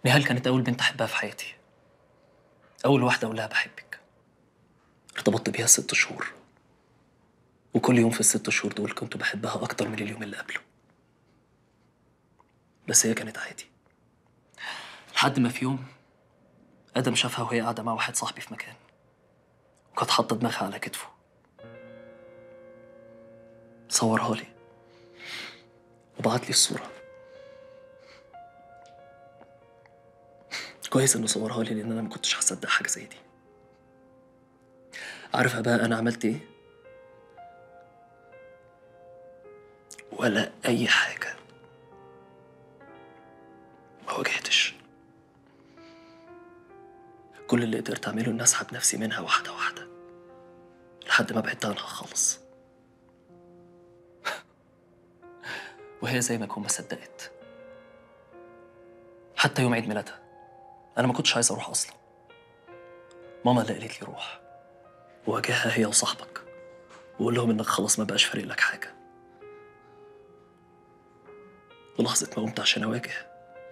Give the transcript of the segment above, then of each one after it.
نهال كانت أول بنت أحبها في حياتي أول واحدة أقول لها بحبك ارتبطت بيها ست شهور وكل يوم في الست شهور دول كنت بحبها أكتر من اليوم اللي قبله بس هي كانت عادي لحد ما في يوم آدم شافها وهي قاعدة مع واحد صاحبي في مكان وكانت حاطة دماغها على كتفه صورها لي وبعت لي الصورة كويس انه صورها لي لان انا ما كنتش هصدق حاجة زي دي عارفة بقى انا عملت ايه؟ ولا اي حاجة ما واجهتش كل اللي قدرت اعمله اني اسحب نفسي منها واحدة واحدة لحد ما بعدت عنها خالص وهي زي ما تكون ما صدقت حتى يوم عيد ميلادها انا ما كنتش عايز اروح اصلا ماما اللي قالت لي روح واجهها هي وصاحبك وقول لهم انك خلاص ما بقاش فارق لك حاجه ولحظه ما قمت عشان اواجه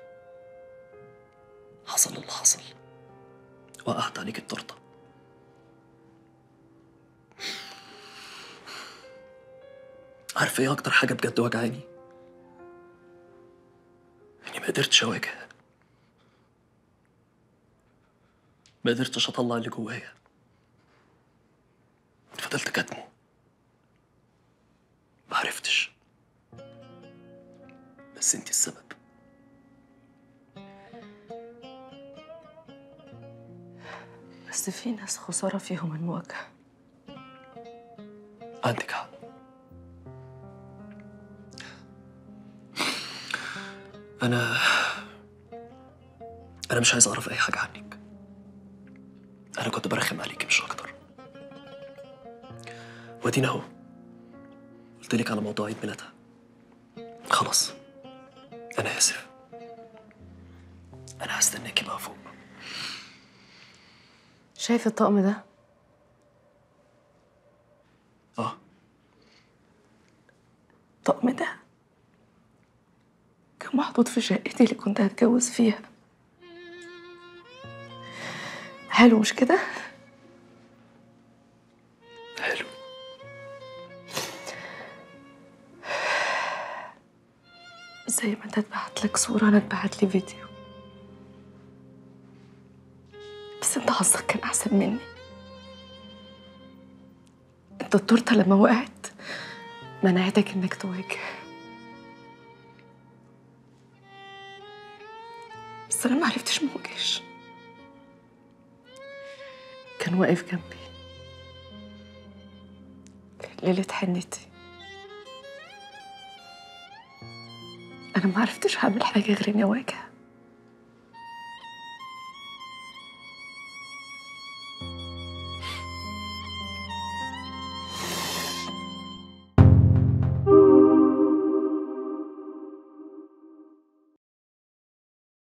حصل اللي حصل وقعت عليك التورته عارفه ايه اكتر حاجه بجد وجعاني اني ما قدرتش اواجه ما قدرتش اطلع اللي جوايا فضلت كاتمه ما عرفتش بس انت السبب بس في ناس خسارة فيهم المواجهة عندك حق انا انا مش عايز اعرف اي حاجه عنك انا كنت برخم عليكي مش اكتر وادينا اهو قلت لك على موضوع عيد ميلادها خلاص انا اسف انا هستناكي بقى فوق شايف الطقم ده؟ اه الطقم ده كان محطوط في شقتي اللي كنت هتجوز فيها حلو مش كده؟ حلو زي ما انت اتبعت لك صورة انا اتبعت لي فيديو بس انت حظك كان احسن مني انت التورته لما وقعت منعتك انك تواجه بس انا معرفتش مواجهش كان واقف جنبي ليلة حنتي انا معرفتش هعمل حاجة غير اني اواجه